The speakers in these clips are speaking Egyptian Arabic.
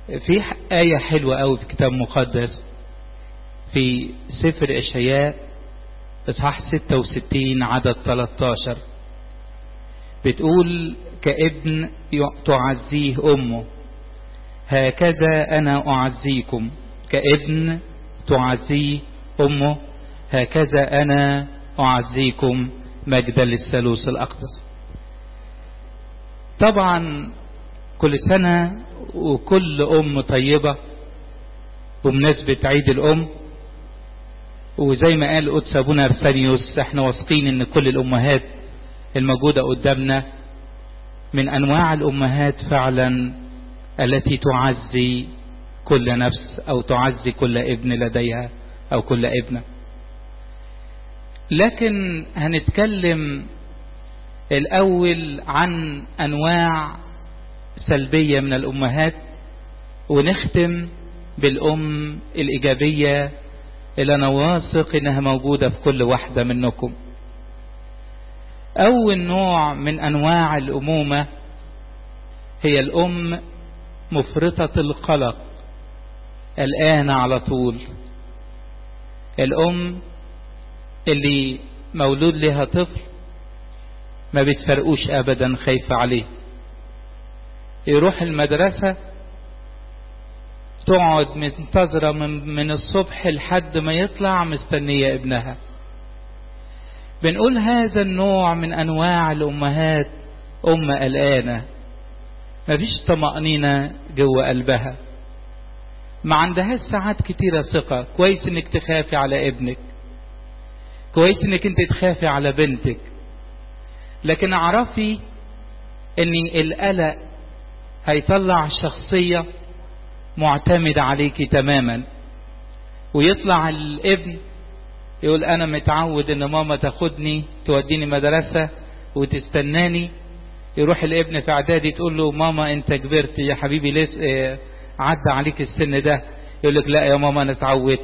في آية حلوة أوي في كتاب مقدس في سفر إشعياء إصحاح 66 عدد 13 بتقول كابن تعزيه أمه هكذا أنا أعزيكم كابن تعزيه أمه هكذا أنا أعزيكم مجدا للثالوث الأقدس طبعا كل سنة وكل أم طيبة بمناسبة عيد الأم وزي ما قال قدس أبونا أرسانيوس احنا واثقين ان كل الأمهات الموجودة قدامنا من أنواع الأمهات فعلا التي تعزي كل نفس أو تعزي كل ابن لديها أو كل ابنة لكن هنتكلم الأول عن أنواع سلبية من الأمهات ونختم بالأم الإيجابية اللي أنا واثق إنها موجودة في كل واحدة منكم أول نوع من أنواع الأمومة هي الأم مفرطة القلق الآن على طول الأم اللي مولود لها طفل ما بتفرقوش أبدا خايفة عليه يروح المدرسة تقعد منتظرة من, من الصبح لحد ما يطلع مستنية ابنها بنقول هذا النوع من أنواع الأمهات أم قلقانة مفيش طمأنينة جوه قلبها ما عندهاش ساعات كتيرة ثقة كويس انك تخافي على ابنك كويس انك انت تخافي على بنتك لكن اعرفي ان القلق هيطلع شخصية معتمدة عليكي تماما ويطلع الابن يقول انا متعود ان ماما تاخدني توديني مدرسة وتستناني يروح الابن في اعدادي تقول له ماما انت كبرت يا حبيبي لسه عدى عليك السن ده يقول لك لا يا ماما انا اتعودت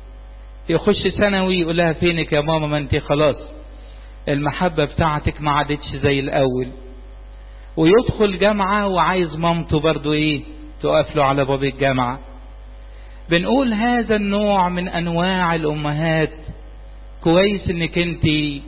يخش ثانوي يقول لها فينك يا ماما ما انت خلاص المحبة بتاعتك ما عادتش زي الاول ويدخل جامعة وعايز مامته برضو ايه تقف له على باب الجامعة بنقول هذا النوع من انواع الامهات كويس انك انت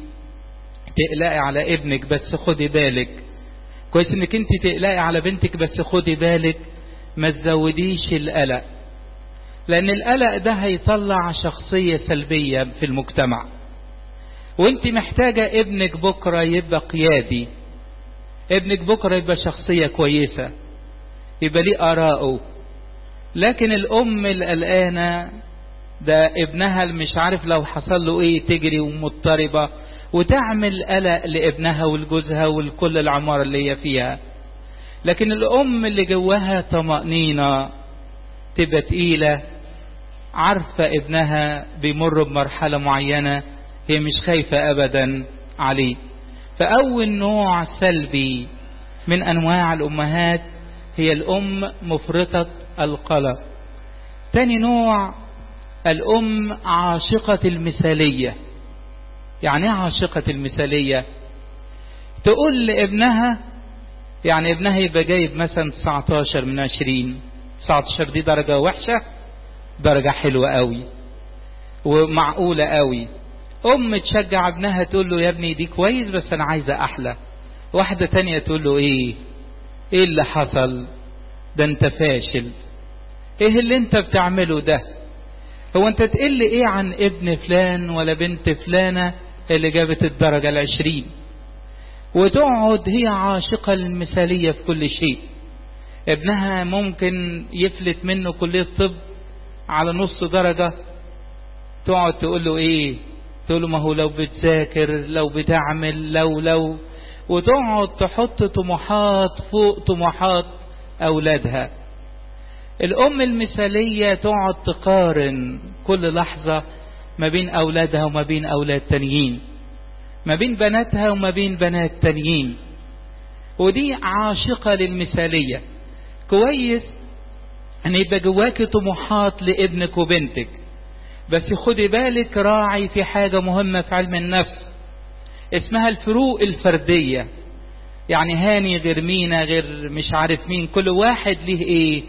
تقلقي على ابنك بس خدي بالك كويس انك انت تقلقي على بنتك بس خدي بالك ما تزوديش القلق لان القلق ده هيطلع شخصية سلبية في المجتمع وانت محتاجة ابنك بكرة يبقى قيادي ابنك بكرة يبقى شخصية كويسة يبقى ليه آراءه لكن الأم القلقانة ده ابنها اللي مش عارف لو حصل له ايه تجري ومضطربة وتعمل قلق لابنها ولجوزها ولكل العمارة اللي هي فيها لكن الأم اللي جواها طمأنينة تبقى تقيلة عارفة ابنها بيمر بمرحلة معينة هي مش خايفة أبدا عليه فأول نوع سلبي من أنواع الأمهات هي الأم مفرطة القلق تاني نوع الأم عاشقة المثالية يعني ايه عاشقة المثالية تقول لابنها يعني ابنها يبقى جايب مثلا 19 من 20 19 دي درجة وحشة درجة حلوة قوي ومعقولة قوي ام تشجع ابنها تقول له يا ابني دي كويس بس انا عايزة احلى واحدة تانية تقول له ايه ايه اللي حصل ده انت فاشل ايه اللي انت بتعمله ده هو انت تقل ايه عن ابن فلان ولا بنت فلانة اللي جابت الدرجة العشرين وتقعد هي عاشقة المثالية في كل شيء ابنها ممكن يفلت منه كلية طب على نص درجة تقعد تقول له ايه تقول له ما هو لو بتذاكر لو بتعمل لو لو وتقعد تحط طموحات فوق طموحات اولادها الام المثالية تقعد تقارن كل لحظة ما بين اولادها وما بين اولاد تانيين ما بين بناتها وما بين بنات تانيين ودي عاشقة للمثالية كويس ان يبقى جواك طموحات لابنك وبنتك بس خدي بالك راعي في حاجة مهمة في علم النفس اسمها الفروق الفردية يعني هاني غير مينا غير مش عارف مين كل واحد ليه ايه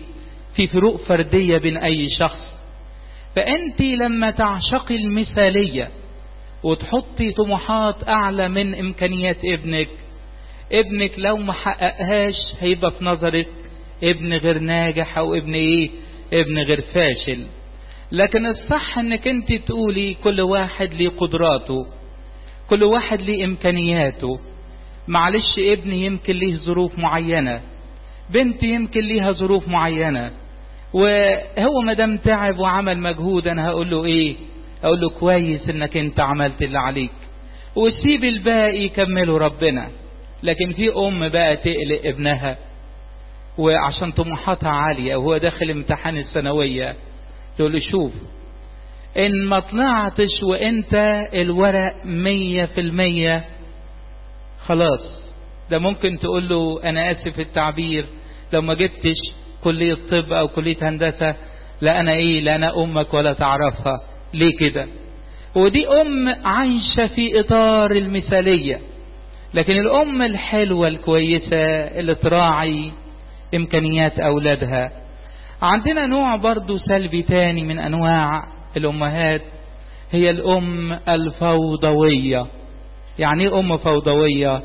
في فروق فردية بين أي شخص فأنت لما تعشقي المثالية وتحطي طموحات أعلى من إمكانيات ابنك ابنك لو ما حققهاش هيبقى في نظرك ابن غير ناجح أو ابن إيه ابن غير فاشل لكن الصح انك انت تقولي كل واحد ليه قدراته كل واحد ليه امكانياته معلش ابني يمكن ليه ظروف معينة بنتي يمكن ليها ظروف معينة وهو ما دام تعب وعمل مجهود انا هقول له ايه اقول له كويس انك انت عملت اللي عليك وسيب الباقي يكمله ربنا لكن في ام بقى تقلق ابنها وعشان طموحاتها عالية وهو داخل امتحان الثانوية تقول له شوف ان ما طلعتش وانت الورق مية في المية خلاص ده ممكن تقول له انا اسف التعبير لو ما جبتش كلية طب او كلية هندسة لا انا ايه لا انا امك ولا تعرفها ليه كده ودي ام عايشة في اطار المثالية لكن الام الحلوة الكويسة اللي تراعي امكانيات اولادها عندنا نوع برضو سلبي تاني من انواع الامهات هي الام الفوضوية يعني ايه ام فوضوية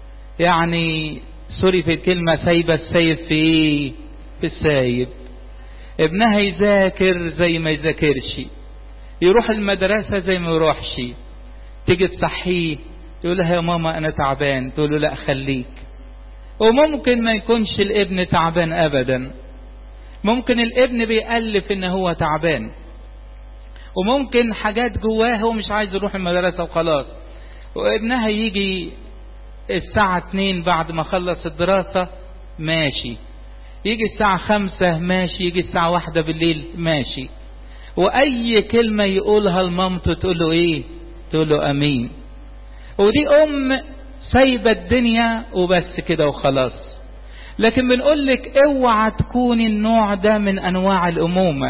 يعني سوري في الكلمة سايبة السايب في ايه في السايب ابنها يذاكر زي ما يذاكرش يروح المدرسة زي ما يروحش تيجي تصحيه يقول لها يا ماما انا تعبان تقول له لا خليك وممكن ما يكونش الابن تعبان ابدا ممكن الابن بيألف ان هو تعبان وممكن حاجات جواه هو مش عايز يروح المدرسة وخلاص وابنها يجي الساعة اتنين بعد ما خلص الدراسة ماشي يجي الساعة خمسة ماشي يجي الساعة واحدة بالليل ماشي وأي كلمة يقولها لمامته تقول له إيه تقول له أمين ودي أم سايبة الدنيا وبس كده وخلاص لكن بنقول لك اوعى تكوني النوع ده من انواع الامومة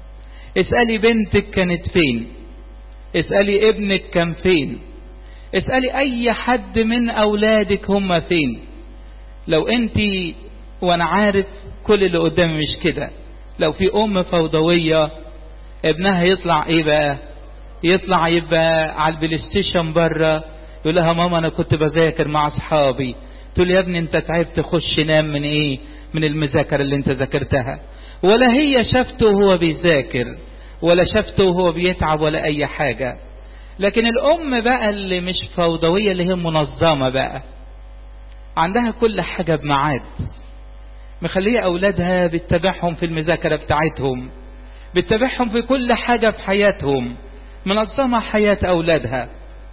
اسألي بنتك كانت فين اسألي ابنك كان فين اسألي اي حد من اولادك هم فين لو انت وانا عارف كل اللي قدامي مش كده لو في ام فوضوية ابنها يطلع ايه بقى يطلع يبقى على البلاي ستيشن بره يقول لها ماما انا كنت بذاكر مع اصحابي تقول يا ابني انت تعبت خش نام من ايه من المذاكرة اللي انت ذاكرتها ولا هي شافته وهو بيذاكر ولا شافته وهو بيتعب ولا اي حاجة لكن الام بقى اللي مش فوضوية اللي هي منظمة بقى عندها كل حاجة بميعاد مخلية اولادها بتتابعهم في المذاكرة بتاعتهم بتتابعهم في كل حاجة في حياتهم منظمة حياة اولادها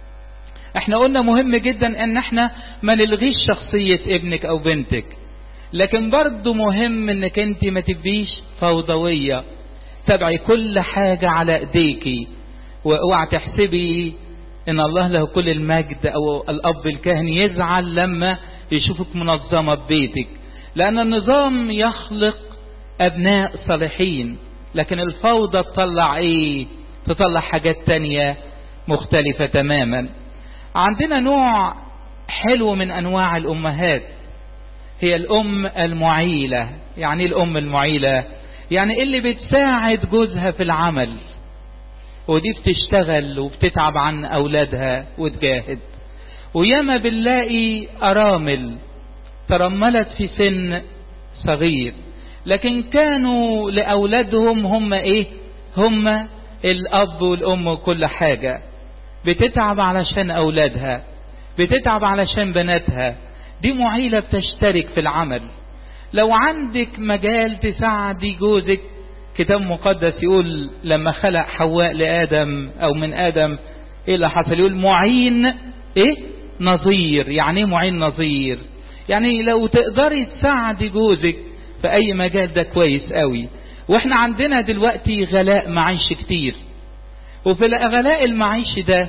احنا قلنا مهم جدا ان احنا ما نلغيش شخصية ابنك او بنتك لكن برضو مهم انك انت ما تبقيش فوضوية تبعي كل حاجة على ايديكي واوعى تحسبي ان الله له كل المجد او الاب الكاهن يزعل لما يشوفك منظمة ببيتك لان النظام يخلق ابناء صالحين لكن الفوضى تطلع ايه تطلع حاجات تانية مختلفة تماما عندنا نوع حلو من انواع الامهات هي الام المعيلة يعني الام المعيلة يعني اللي بتساعد جوزها في العمل ودي بتشتغل وبتتعب عن اولادها وتجاهد وياما بنلاقي ارامل ترملت في سن صغير لكن كانوا لاولادهم هم ايه هم الاب والام وكل حاجة بتتعب علشان اولادها بتتعب علشان بناتها دي معيلة بتشترك في العمل لو عندك مجال تساعدي جوزك كتاب مقدس يقول لما خلق حواء لآدم أو من آدم إيه اللي حصل يقول معين إيه نظير يعني إيه معين نظير يعني لو تقدري تساعدي جوزك في أي مجال ده كويس قوي وإحنا عندنا دلوقتي غلاء معيش كتير وفي الغلاء المعيشي ده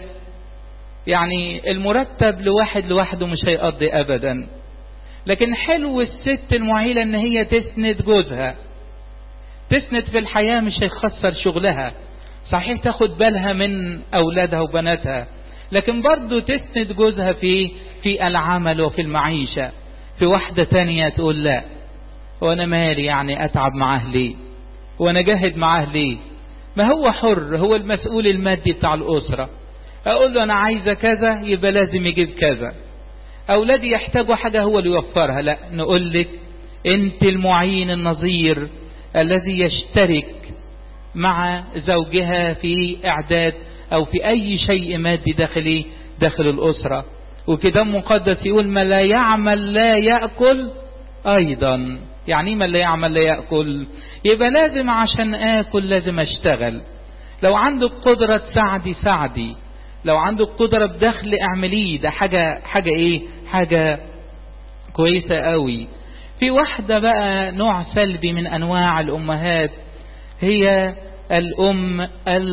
يعني المرتب لواحد لوحده مش هيقضي أبدا لكن حلو الست المعيلة ان هي تسند جوزها تسند في الحياة مش هيخسر شغلها صحيح تاخد بالها من اولادها وبناتها لكن برضو تسند جوزها في في العمل وفي المعيشة في واحدة تانية تقول لا وانا مالي يعني اتعب معاه ليه وانا جاهد معاه ليه ما هو حر هو المسؤول المادي بتاع الاسرة اقول له انا عايزة كذا يبقى لازم يجيب كذا اولادي يحتاجوا حاجة هو اللي يوفرها لا نقول لك انت المعين النظير الذي يشترك مع زوجها في اعداد او في اي شيء مادي داخلي داخل الاسرة وكده مقدس يقول ما لا يعمل لا يأكل ايضا يعني من لا يعمل لا يأكل يبقى لازم عشان اكل لازم اشتغل لو عندك قدرة تساعدي ساعدي لو عندك قدرة بدخل اعمليه ده حاجة حاجة ايه حاجة كويسة قوي في واحدة بقى نوع سلبي من انواع الامهات هي الام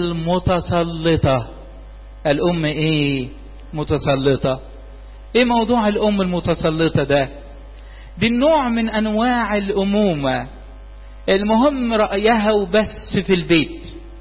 المتسلطة الام ايه متسلطة ايه موضوع الام المتسلطة ده دي النوع من انواع الامومة المهم رأيها وبس في البيت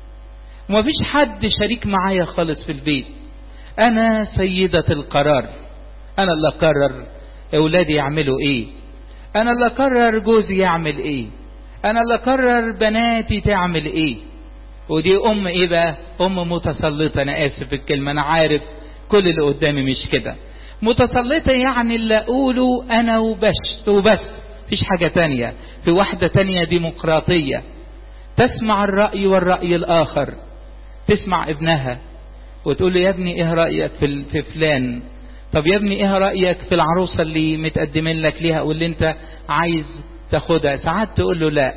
ومفيش حد شريك معايا خالص في البيت انا سيدة القرار انا اللي اقرر اولادي يعملوا ايه انا اللي اقرر جوزي يعمل ايه انا اللي اقرر بناتي تعمل ايه ودي ام ايه بقى ام متسلطة انا اسف في الكلمة انا عارف كل اللي قدامي مش كده متسلطة يعني اللي اقوله انا وبس وبس فيش حاجة تانية في واحدة تانية ديمقراطية تسمع الرأي والرأي الآخر تسمع ابنها وتقول له يا ابني ايه رأيك في, في فلان طب يا ابني ايه رأيك في العروسة اللي متقدمين لك ليها واللي انت عايز تاخدها ساعات تقول له لا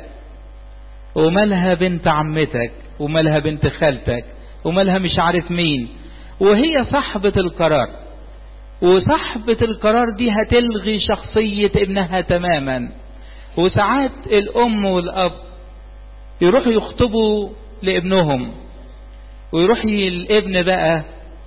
ومالها بنت عمتك ومالها بنت خالتك ومالها مش عارف مين وهي صاحبة القرار وصاحبة القرار دي هتلغي شخصية ابنها تماما وساعات الأم والأب يروحوا يخطبوا لابنهم ويروح الابن بقى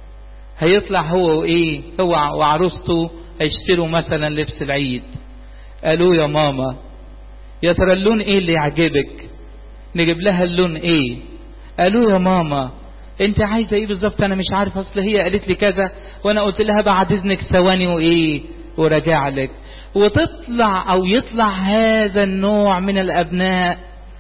هيطلع هو وايه هو وعروسته هيشتروا مثلا لبس العيد قالوا يا ماما يا ترى اللون ايه اللي يعجبك نجيب لها اللون ايه قالوا يا ماما انت عايزه ايه بالظبط انا مش عارف اصل هي قالت لي كذا وانا قلت لها بعد اذنك ثواني وايه وراجع لك وتطلع او يطلع هذا النوع من الابناء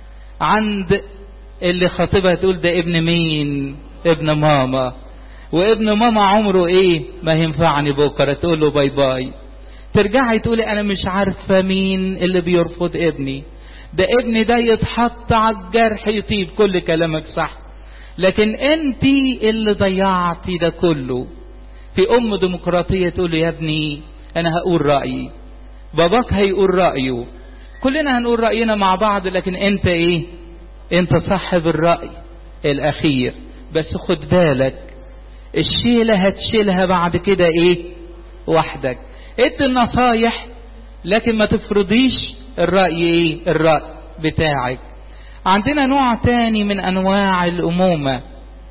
عند اللي خاطبها تقول ده ابن مين ابن ماما وابن ماما عمره ايه ما ينفعني بكره تقول له باي باي ترجعي تقولي انا مش عارفه مين اللي بيرفض ابني ده ابني ده يتحط على الجرح يطيب كل كلامك صح لكن انت اللي ضيعتي ده كله في ام ديمقراطيه تقول له يا ابني انا هقول رايي باباك هيقول رايه كلنا هنقول راينا مع بعض لكن انت ايه انت صاحب الراي الاخير بس خد بالك الشيله هتشيلها بعد كده ايه وحدك ادي النصايح لكن ما تفرضيش الراي ايه الراي بتاعك عندنا نوع تاني من انواع الامومه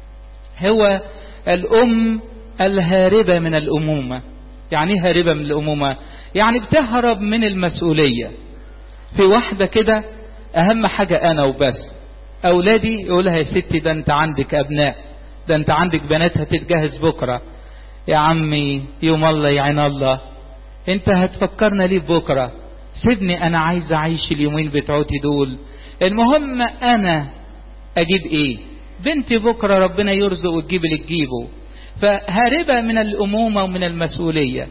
هو الام الهاربه من الامومه يعني ايه هاربه من الامومه يعني بتهرب من المسؤوليه في واحده كده اهم حاجه انا وبس اولادي يقولها يا ستي ده انت عندك ابناء ده انت عندك بنات هتتجهز بكره يا عمي يوم الله يعين الله انت هتفكرنا ليه بكره سيبني انا عايز اعيش اليومين بتوعتي دول المهم انا اجيب ايه بنتي بكره ربنا يرزق وتجيب اللي تجيبه فهاربه من الامومه ومن المسؤوليه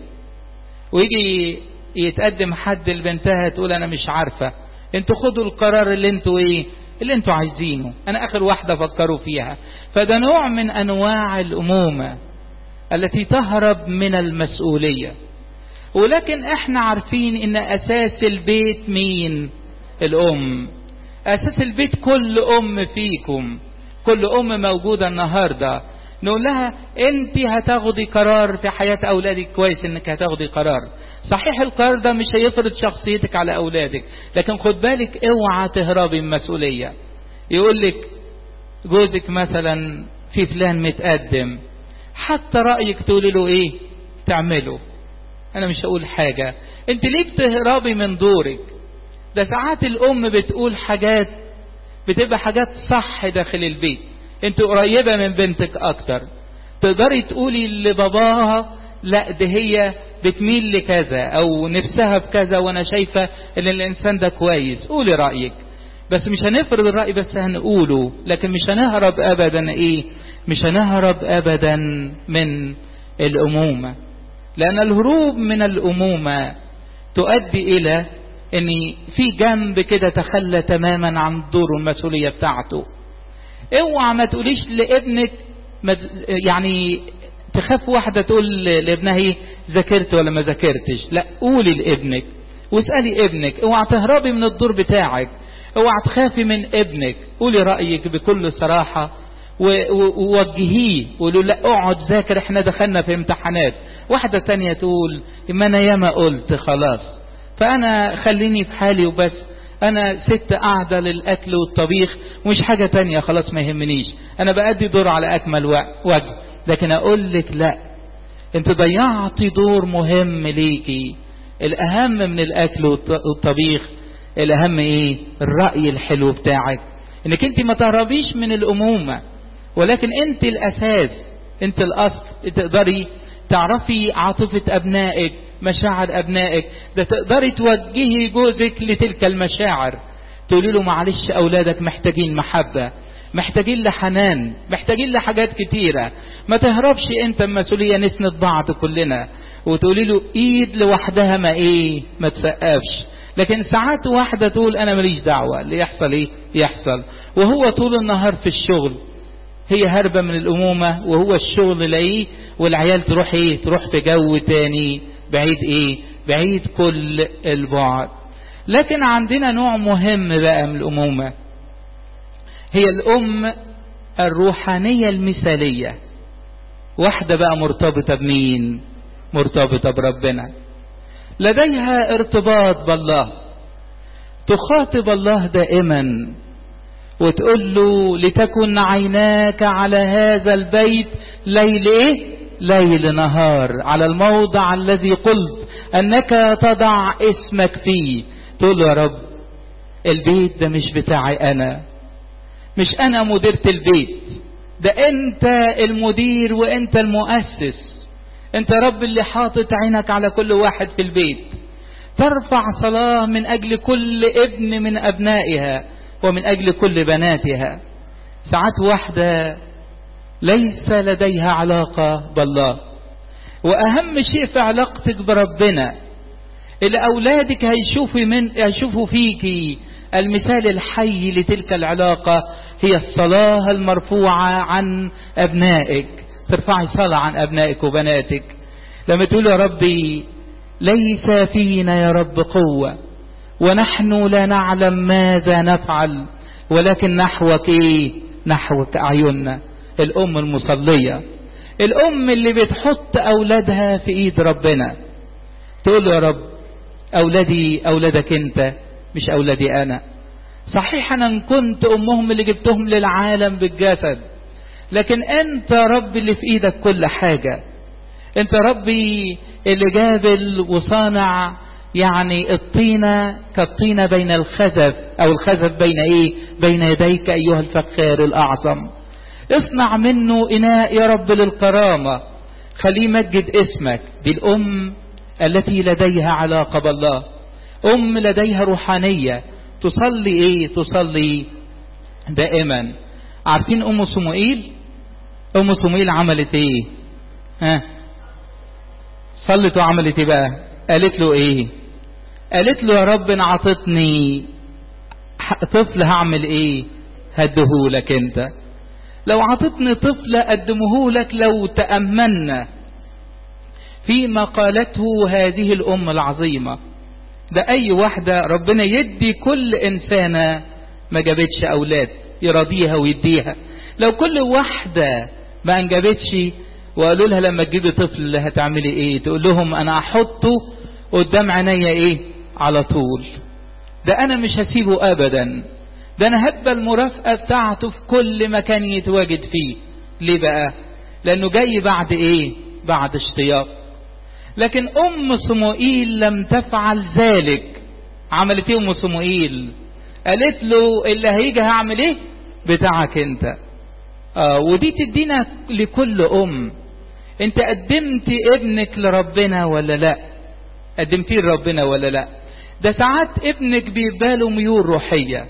ويجي يتقدم حد لبنتها تقول انا مش عارفه انتوا خدوا القرار اللي انتوا ايه اللي انتوا عايزينه انا اخر واحده فكروا فيها فده نوع من انواع الامومه التي تهرب من المسؤوليه ولكن احنا عارفين ان اساس البيت مين الام اساس البيت كل ام فيكم كل ام موجوده النهارده نقول لها انت هتاخدي قرار في حياه اولادك كويس انك هتاخدي قرار صحيح القرار ده مش هيفرض شخصيتك على اولادك لكن خد بالك اوعى تهربي من المسؤوليه يقول لك جوزك مثلا في فلان متقدم حتى رايك تقولي له ايه تعمله انا مش هقول حاجه انت ليه بتهربي من دورك ده ساعات الام بتقول حاجات بتبقى حاجات صح داخل البيت انت قريبه من بنتك اكتر تقدري تقولي لباباها لا ده هي بتميل لكذا او نفسها في كذا وانا شايفة ان الانسان ده كويس قولي رأيك بس مش هنفرض الرأي بس هنقوله لكن مش هنهرب ابدا ايه مش هنهرب ابدا من الامومة لان الهروب من الامومة تؤدي الى ان في جنب كده تخلى تماما عن الدور والمسؤولية بتاعته اوعى ما تقوليش لابنك يعني تخاف واحدة تقول لابنها ايه ذاكرت ولا ما ذاكرتش لا قولي لابنك واسألي ابنك اوعى تهربي من الدور بتاعك اوعى تخافي من ابنك قولي رأيك بكل صراحة ووجهيه قولوا لا اقعد ذاكر احنا دخلنا في امتحانات واحدة تانية تقول ما انا ياما قلت خلاص فانا خليني في حالي وبس انا ست قاعدة للاكل والطبيخ ومش حاجة تانية خلاص ما يهمنيش انا بأدي دور على اكمل وجه لكن اقول لك لا انت ضيعتي دور مهم ليكي الاهم من الاكل والطبيخ الاهم ايه الرأي الحلو بتاعك انك انت ما تهربيش من الامومة ولكن انت الاساس انت الاصل تقدري تعرفي عاطفة ابنائك مشاعر ابنائك ده تقدري توجهي جوزك لتلك المشاعر تقولي له معلش اولادك محتاجين محبة محتاجين لحنان محتاجين لحاجات كتيرة ما تهربش انت المسؤولية نسند بعض كلنا وتقولي له ايد لوحدها ما ايه ما تسقفش لكن ساعات واحدة تقول انا ماليش دعوة اللي يحصل ايه يحصل وهو طول النهار في الشغل هي هربة من الامومة وهو الشغل لاقيه والعيال تروح ايه تروح في جو تاني بعيد ايه بعيد كل البعد لكن عندنا نوع مهم بقى من الامومة هي الام الروحانية المثالية واحدة بقى مرتبطة بمين مرتبطة بربنا لديها ارتباط بالله تخاطب الله دائما وتقول له لتكن عيناك على هذا البيت ليل ايه ليل نهار على الموضع الذي قلت انك تضع اسمك فيه تقول له يا رب البيت ده مش بتاعي انا مش انا مديرة البيت ده انت المدير وانت المؤسس انت رب اللي حاطط عينك على كل واحد في البيت ترفع صلاة من اجل كل ابن من ابنائها ومن اجل كل بناتها ساعات واحدة ليس لديها علاقة بالله واهم شيء في علاقتك بربنا اللي اولادك هيشوفوا من هيشوفوا فيكي المثال الحي لتلك العلاقة هي الصلاة المرفوعة عن أبنائك ترفعي صلاة عن أبنائك وبناتك لما تقول يا ربي ليس فينا يا رب قوة ونحن لا نعلم ماذا نفعل ولكن نحوك ايه نحوك أعيننا الأم المصلية الأم اللي بتحط أولادها في إيد ربنا تقول يا رب أولادي أولادك أنت مش أولادي أنا صحيح أنا كنت أمهم اللي جبتهم للعالم بالجسد لكن أنت رب اللي في إيدك كل حاجة أنت ربي اللي جابل وصانع يعني الطينة كالطينة بين الخزف أو الخزف بين إيه بين يديك أيها الفخار الأعظم اصنع منه إناء يا رب للكرامة خليه مجد اسمك دي الأم التي لديها علاقة بالله أم لديها روحانية تصلي إيه تصلي دائما عارفين أم صموئيل أم صموئيل عملت إيه ها صلت وعملت إيه بقى قالت له إيه قالت له يا رب ان عطتني طفل هعمل ايه هدهولك انت لو عطتني طفل أقدمه لو تأمنا فيما قالته هذه الأم العظيمة ده أي واحدة ربنا يدي كل إنسانة ما جابتش أولاد يرضيها ويديها لو كل واحدة ما انجبتش وقالوا لها لما تجيبي طفل هتعملي ايه تقول لهم انا احطه قدام عينيا ايه على طول ده انا مش هسيبه ابدا ده انا هبقى المرافقة بتاعته في كل مكان يتواجد فيه ليه بقى لانه جاي بعد ايه بعد اشتياق لكن ام صموئيل لم تفعل ذلك عملت ايه ام صموئيل قالت له اللي هيجي هعمل ايه بتاعك انت آه ودي تدينا لكل ام انت قدمت ابنك لربنا ولا لا قدمتيه لربنا ولا لا ده ساعات ابنك بيبقى له ميول روحية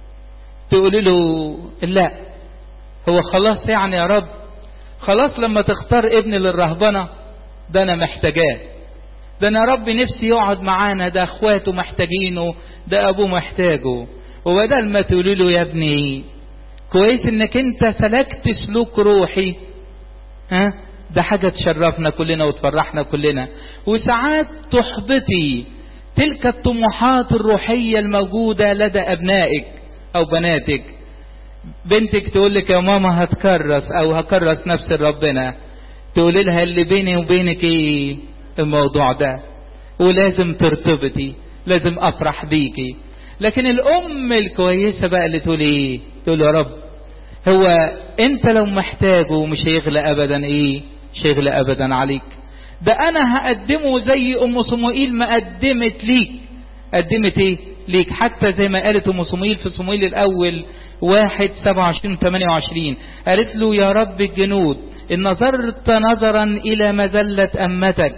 تقول له لا هو خلاص يعني يا رب خلاص لما تختار ابني للرهبنة ده انا محتاجاه ده انا رب نفسي يقعد معانا ده اخواته محتاجينه ده ابوه محتاجه وبدل ما تقولي له يا ابني كويس انك انت سلكت سلوك روحي ها ده حاجة تشرفنا كلنا وتفرحنا كلنا وساعات تحبطي تلك الطموحات الروحية الموجودة لدى أبنائك أو بناتك بنتك تقول لك يا ماما هتكرس أو هكرس نفس ربنا تقول لها اللي بيني وبينك ايه الموضوع ده ولازم ترتبطي لازم أفرح بيكي لكن الأم الكويسة بقى اللي تقول ايه تقول يا رب هو انت لو محتاجه مش هيغلى ابدا ايه مش هيغلى ابدا عليك ده انا هقدمه زي ام صموئيل ما قدمت ليك قدمت ايه ليك حتى زي ما قالت ام صموئيل في صموئيل الاول واحد سبعة وعشرين ثمانية وعشرين قالت له يا رب الجنود إن نظرت نظرا إلى مذلة أمتك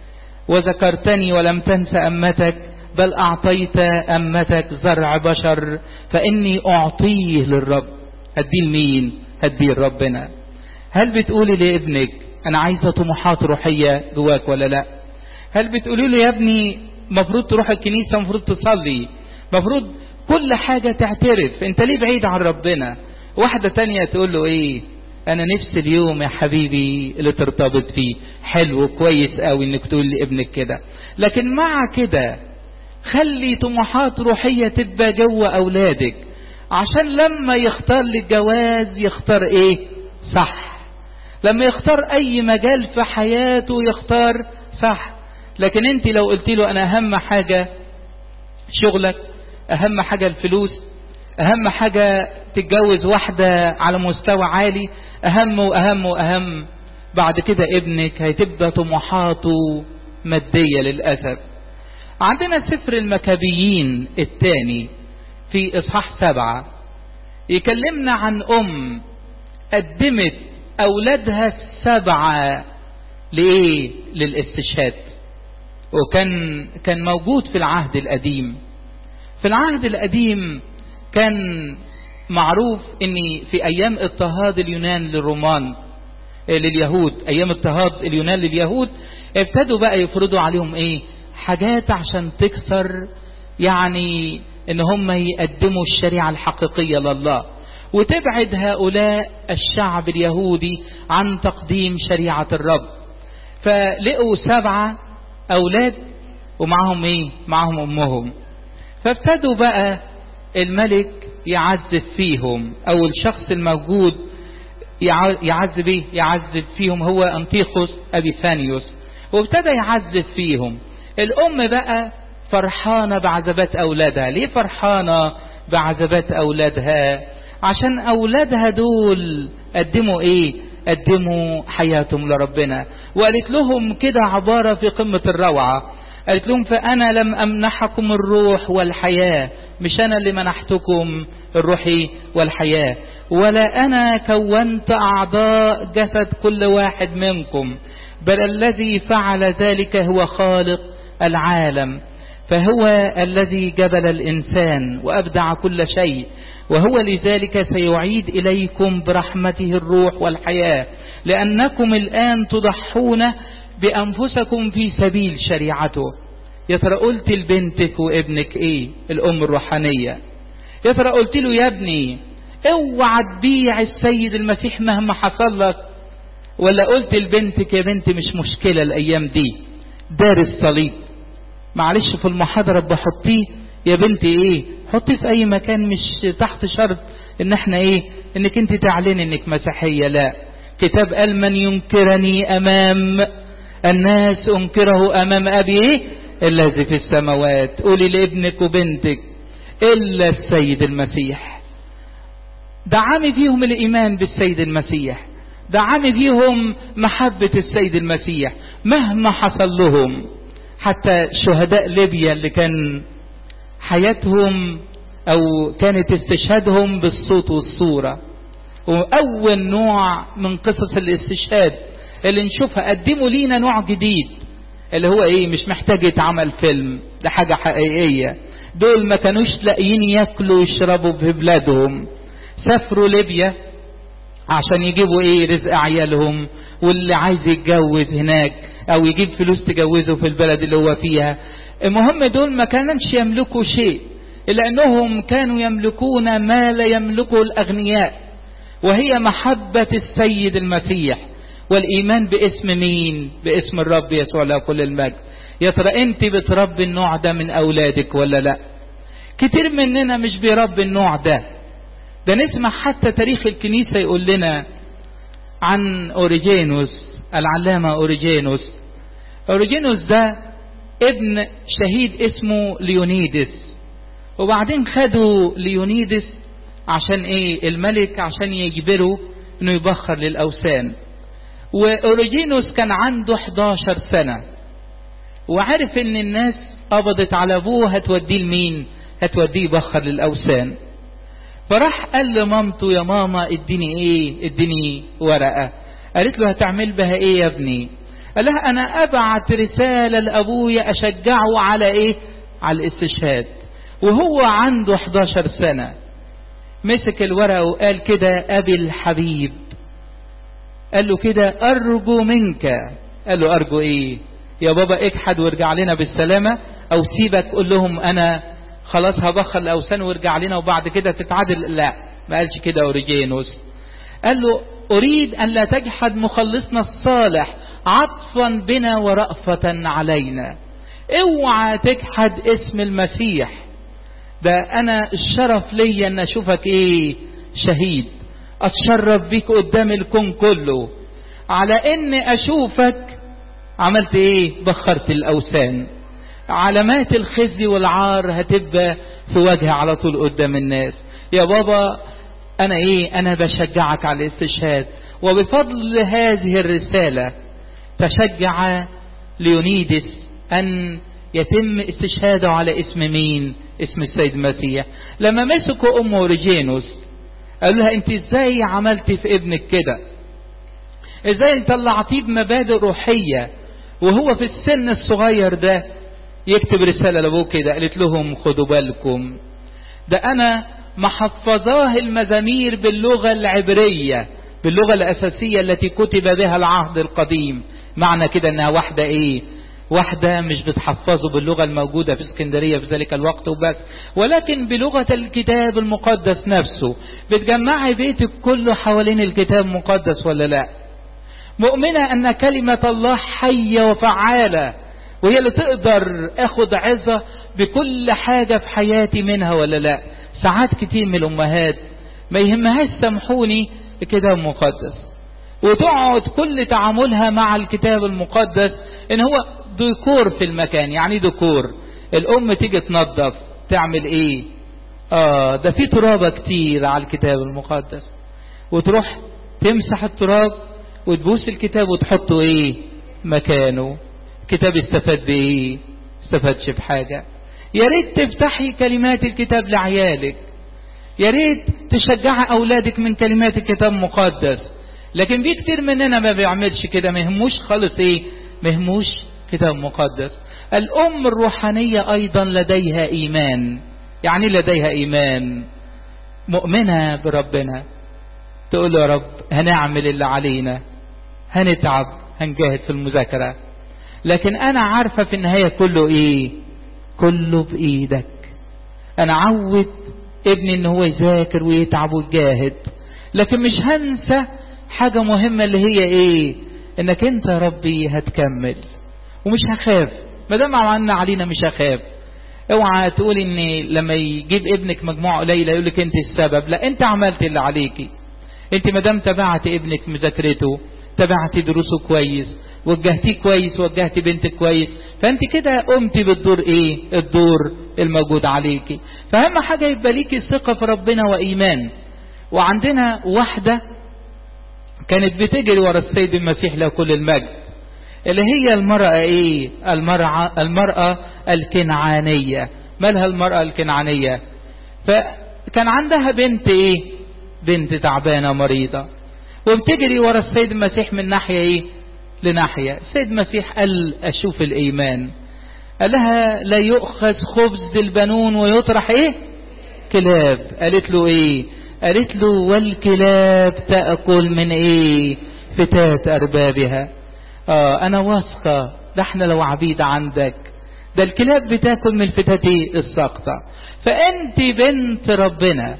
وذكرتني ولم تنس أمتك بل أعطيت أمتك زرع بشر فإني أعطيه للرب هديه لمين هديه لربنا هل بتقولي لابنك أنا عايزة طموحات روحية جواك ولا لا هل بتقولي له يا ابني مفروض تروح الكنيسة مفروض تصلي مفروض كل حاجة تعترف انت ليه بعيد عن ربنا واحدة تانية تقول له ايه انا نفسي اليوم يا حبيبي اللي ترتبط فيه حلو كويس قوي انك تقول لابنك كده لكن مع كده خلي طموحات روحية تبقى جوه اولادك عشان لما يختار للجواز يختار ايه صح لما يختار اي مجال في حياته يختار صح لكن انت لو قلت له انا اهم حاجة شغلك اهم حاجة الفلوس اهم حاجة تتجوز واحدة على مستوى عالي اهم واهم واهم بعد كده ابنك هتبقى طموحاته مادية للأسف عندنا سفر المكابيين الثاني في إصحاح سبعة يكلمنا عن أم قدمت أولادها السبعة لإيه؟ للاستشهاد وكان كان موجود في العهد القديم في العهد القديم كان معروف ان في ايام اضطهاد اليونان للرومان لليهود ايام اضطهاد اليونان لليهود ابتدوا بقى يفرضوا عليهم ايه حاجات عشان تكسر يعني ان هم يقدموا الشريعة الحقيقية لله وتبعد هؤلاء الشعب اليهودي عن تقديم شريعة الرب فلقوا سبعة اولاد ومعهم ايه معهم امهم فابتدوا بقى الملك يعذب فيهم او الشخص الموجود يعذب ايه يعذب فيهم هو انطيخوس ابيفانيوس وابتدى يعذب فيهم الام بقى فرحانة بعذبات اولادها ليه فرحانة بعذبات اولادها عشان اولادها دول قدموا ايه قدموا حياتهم لربنا وقالت لهم كده عبارة في قمة الروعة قالت لهم فأنا لم أمنحكم الروح والحياة مش أنا اللي منحتكم الروح والحياة ولا أنا كونت أعضاء جسد كل واحد منكم بل الذي فعل ذلك هو خالق العالم فهو الذي جبل الإنسان وأبدع كل شيء وهو لذلك سيعيد إليكم برحمته الروح والحياة لأنكم الآن تضحون بأنفسكم في سبيل شريعته يا ترى قلت لبنتك وابنك ايه الام الروحانية يا ترى قلت له يا ابني اوعى تبيع السيد المسيح مهما حصل لك ولا قلت لبنتك يا بنتي مش مشكلة الايام دي دار الصليب معلش في المحاضرة بحطيه يا بنتي ايه حطيه في اي مكان مش تحت شرط ان احنا ايه انك انت تعلن انك مسيحية لا كتاب قال من ينكرني امام الناس انكره امام ابي ايه الذي في السماوات قولي لابنك وبنتك الا السيد المسيح دعمي فيهم الايمان بالسيد المسيح دعمي فيهم محبة السيد المسيح مهما حصل لهم حتى شهداء ليبيا اللي كان حياتهم او كانت استشهادهم بالصوت والصورة واول نوع من قصص الاستشهاد اللي نشوفها قدموا لينا نوع جديد اللي هو ايه مش محتاج يتعمل فيلم ده حاجة حقيقية دول ما كانوش لاقيين ياكلوا ويشربوا في بلادهم سافروا ليبيا عشان يجيبوا ايه رزق عيالهم واللي عايز يتجوز هناك او يجيب فلوس تجوزه في البلد اللي هو فيها المهم دول ما كانش يملكوا شيء إلا أنهم كانوا يملكون ما لا يملكه الأغنياء وهي محبة السيد المسيح والإيمان باسم مين باسم الرب يسوع له كل المجد يا ترى أنت بتربي النوع ده من أولادك ولا لا كتير مننا مش بيربي النوع ده ده نسمع حتى تاريخ الكنيسة يقول لنا عن أوريجينوس العلامة أوريجينوس أوريجينوس ده ابن شهيد اسمه ليونيدس وبعدين خدوا ليونيدس عشان ايه الملك عشان يجبره انه يبخر للاوثان واوريجينوس كان عنده 11 سنة وعرف ان الناس قبضت على ابوه هتوديه لمين هتوديه يبخر للاوثان فراح قال لمامته يا ماما اديني ايه اديني ورقة قالت له هتعمل بها ايه يا ابني قال لها انا ابعت رسالة لابويا اشجعه على ايه على الاستشهاد وهو عنده 11 سنة مسك الورقة وقال كده أبي الحبيب قال له كده أرجو منك قال له أرجو إيه يا بابا اجحد وارجع لنا بالسلامة أو سيبك قول لهم أنا خلاص هبخر الأوثان وارجع لنا وبعد كده تتعادل لا ما قالش كده أوريجينوس قال له أريد أن لا تجحد مخلصنا الصالح عطفا بنا ورأفة علينا اوعى تجحد اسم المسيح ده انا الشرف ليا ان اشوفك ايه شهيد اتشرف بيك قدام الكون كله على ان اشوفك عملت ايه بخرت الاوثان علامات الخزي والعار هتبقى في وجهي على طول قدام الناس يا بابا انا ايه انا بشجعك على الاستشهاد وبفضل هذه الرسالة تشجع ليونيدس ان يتم استشهاده على اسم مين اسم السيد المسيح لما مسكوا ام اوريجينوس قالوا لها انت ازاي عملتي في ابنك كده ازاي طلعتيه بمبادئ روحية وهو في السن الصغير ده يكتب رسالة لابوه كده قالت لهم خدوا بالكم ده انا محفظاه المزامير باللغة العبرية باللغة الاساسية التي كتب بها العهد القديم معنى كده انها واحدة ايه واحدة مش بتحفظه باللغة الموجودة في اسكندرية في ذلك الوقت وبس ولكن بلغة الكتاب المقدس نفسه بتجمعي بيتك كله حوالين الكتاب المقدس ولا لا مؤمنة ان كلمة الله حية وفعالة وهي اللي تقدر اخد عظة بكل حاجة في حياتي منها ولا لا ساعات كتير من الامهات ما يهمهاش سامحوني الكتاب المقدس وتقعد كل تعاملها مع الكتاب المقدس ان هو ديكور في المكان يعني ديكور الام تيجي تنظف تعمل ايه اه ده في ترابة كتير على الكتاب المقدس وتروح تمسح التراب وتبوس الكتاب وتحطه ايه مكانه الكتاب استفاد بايه استفادش بحاجة يا ريت تفتحي كلمات الكتاب لعيالك يا ريت تشجعي اولادك من كلمات الكتاب المقدس لكن في كتير مننا ما بيعملش كده مهموش خالص ايه مهموش كتاب مقدس الام الروحانية ايضا لديها ايمان يعني لديها ايمان مؤمنة بربنا تقول له يا رب هنعمل اللي علينا هنتعب هنجاهد في المذاكرة لكن انا عارفة في النهاية كله ايه كله بايدك انا عود ابني ان هو يذاكر ويتعب ويجاهد لكن مش هنسى حاجة مهمة اللي هي ايه انك انت يا ربي هتكمل ومش هخاف ما دام عملنا علينا مش هخاف اوعى تقول ان لما يجيب ابنك مجموعة قليلة يقول لك انت السبب لا انت عملت اللي عليكي انت ما دام تبعت ابنك مذاكرته تبعتي دروسه كويس وجهتيه كويس وجهتي بنتك كويس فانت كده قمتي بالدور ايه الدور الموجود عليكي فاهم حاجة يبقى ليكي ثقة في ربنا وايمان وعندنا واحدة كانت بتجري ورا السيد المسيح له كل المجد اللي هي المرأة ايه المرأة, المرأة الكنعانية مالها المرأة الكنعانية فكان عندها بنت ايه بنت تعبانة مريضة وبتجري ورا السيد المسيح من ناحية ايه لناحية السيد المسيح قال أشوف الإيمان قال لها لا يؤخذ خبز البنون ويطرح إيه كلاب قالت له إيه قالت له والكلاب تأكل من إيه فتات أربابها آه أنا واثقة ده احنا لو عبيد عندك ده الكلاب بتاكل من الفتات الساقطة فأنت بنت ربنا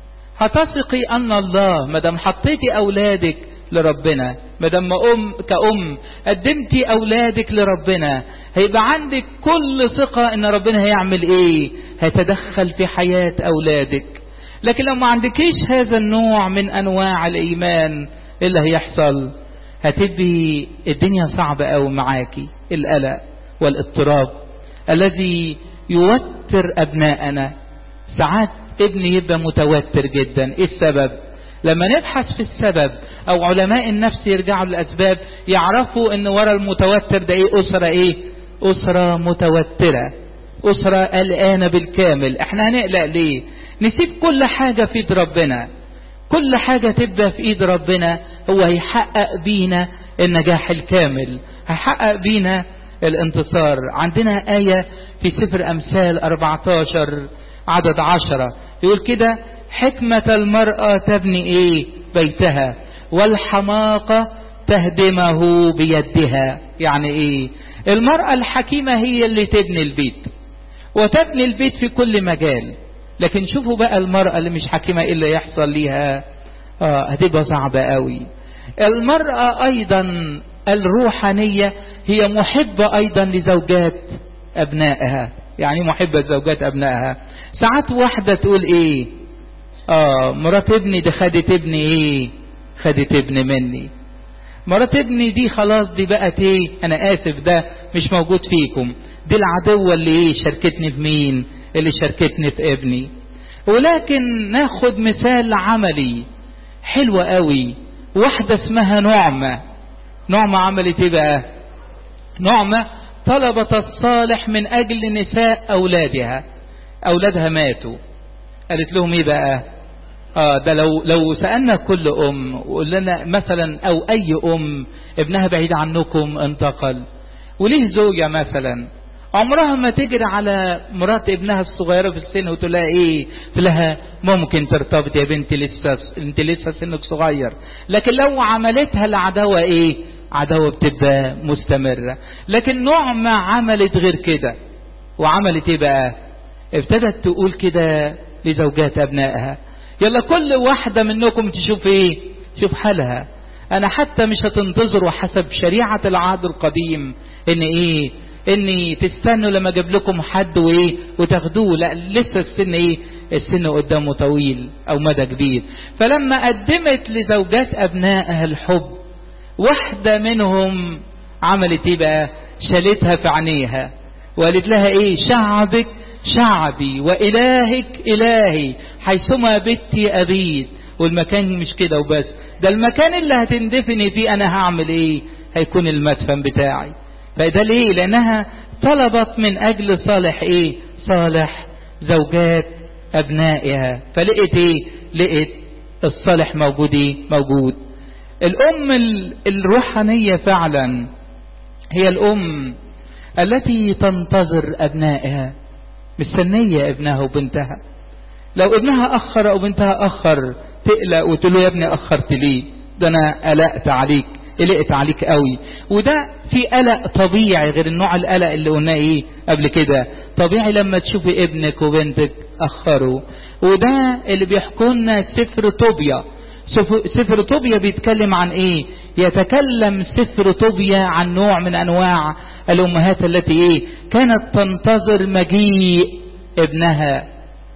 هتثقي أن الله مدام حطيتي أولادك لربنا مدام أم كأم قدمتي أولادك لربنا هيبقى عندك كل ثقة إن ربنا هيعمل إيه هيتدخل في حياة أولادك لكن لو ما عندكيش هذا النوع من أنواع الإيمان إيه اللي هيحصل هتبقي الدنيا صعبة أوي معاكي القلق والاضطراب الذي يوتر أبناءنا ساعات ابني يبقى متوتر جدا ايه السبب لما نبحث في السبب او علماء النفس يرجعوا للاسباب يعرفوا ان ورا المتوتر ده ايه اسرة ايه اسرة متوترة اسرة قلقانة بالكامل احنا هنقلق ليه نسيب كل حاجة في ايد ربنا كل حاجة تبقى في ايد ربنا هو هيحقق بينا النجاح الكامل هيحقق بينا الانتصار عندنا آية في سفر أمثال 14 عدد عشرة يقول كده حكمة المرأة تبني ايه بيتها والحماقة تهدمه بيدها يعني ايه المرأة الحكيمة هي اللي تبني البيت وتبني البيت في كل مجال لكن شوفوا بقى المرأة اللي مش حكيمة ايه اللي يحصل ليها اه هتبقى صعبة قوي المرأة ايضا الروحانية هي محبة ايضا لزوجات ابنائها يعني محبة زوجات ابنائها ساعات واحدة تقول ايه اه مرات ابني دي خدت ابني ايه خدت ابني مني مرات ابني دي خلاص دي بقت ايه انا اسف ده مش موجود فيكم دي العدوة اللي ايه شاركتني في مين اللي شاركتني في ابني ولكن ناخد مثال عملي حلوة قوي واحدة اسمها نعمة نعمة عملت ايه بقى نعمة طلبت الصالح من اجل نساء اولادها اولادها ماتوا قالت لهم ايه بقى اه ده لو لو سالنا كل ام وقلنا مثلا او اي ام ابنها بعيد عنكم انتقل وليه زوجة مثلا عمرها ما تجري على مرات ابنها الصغيرة في السن وتقول لها ايه تقول لها ممكن ترتبط يا بنتي لسه انت لسه سنك صغير لكن لو عملتها العداوة ايه عداوة بتبقى مستمرة لكن نعمة عملت غير كده وعملت ايه بقى ابتدت تقول كده لزوجات ابنائها يلا كل واحدة منكم تشوف ايه شوف حالها انا حتى مش هتنتظروا حسب شريعة العهد القديم ان ايه ان تستنوا لما اجيب لكم حد وايه وتاخدوه لا لسه السن ايه السن قدامه طويل او مدى كبير فلما قدمت لزوجات ابنائها الحب واحدة منهم عملت ايه بقى شالتها في عينيها وقالت لها ايه شعبك شعبي وإلهك إلهي حيثما بتي أبيد والمكان مش كده وبس ده المكان اللي هتندفني فيه أنا هعمل إيه هيكون المدفن بتاعي فده ليه لأنها طلبت من أجل صالح إيه صالح زوجات أبنائها فلقيت إيه لقيت الصالح موجود إيه موجود الأم الروحانية فعلا هي الأم التي تنتظر أبنائها مستنية ابنها وبنتها لو ابنها أخر أو بنتها أخر تقلق وتقول له يا ابني أخرت ليه ده أنا قلقت عليك قلقت عليك قوي وده في قلق طبيعي غير النوع القلق اللي قلناه ايه قبل كده طبيعي لما تشوفي ابنك وبنتك أخروا وده اللي بيحكوا لنا سفر طوبيا سفر طوبيا بيتكلم عن ايه يتكلم سفر طوبيا عن نوع من انواع الامهات التي ايه كانت تنتظر مجيء ابنها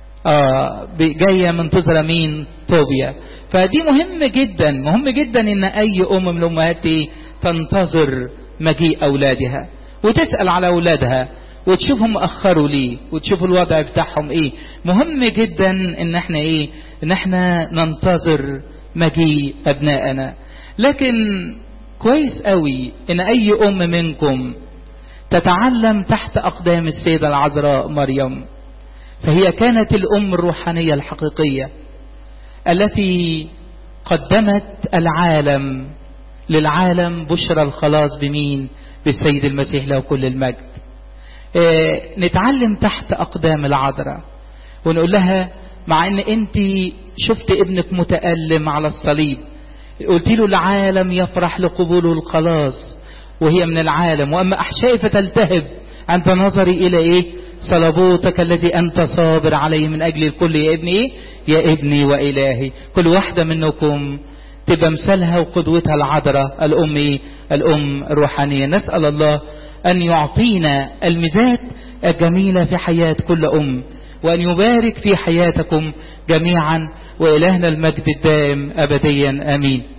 اه جاية منتظرة مين طوبيا فدي مهم جدا مهم جدا ان اي ام من الامهات ايه تنتظر مجيء اولادها وتسأل على اولادها وتشوفهم اخروا ليه وتشوفوا الوضع بتاعهم ايه مهم جدا ان احنا ايه ان احنا ننتظر مجيء ابنائنا لكن كويس قوي ان اي ام منكم تتعلم تحت اقدام السيدة العذراء مريم فهي كانت الام الروحانية الحقيقية التي قدمت العالم للعالم بشرى الخلاص بمين بالسيد المسيح له كل المجد اه نتعلم تحت أقدام العذراء ونقول لها مع ان انت شفت ابنك متألم على الصليب قلت له العالم يفرح لقبوله الخلاص وهي من العالم واما احشائي فتلتهب عند نظري الى ايه صلبوتك الذي انت صابر عليه من اجل الكل يا ابني ايه يا ابني والهي كل واحدة منكم تبقى مثالها وقدوتها العذراء الام ايه الام الروحانية نسأل الله ان يعطينا الميزات الجميلة في حياة كل ام وأن يبارك في حياتكم جميعا وإلهنا المجد الدائم أبديا آمين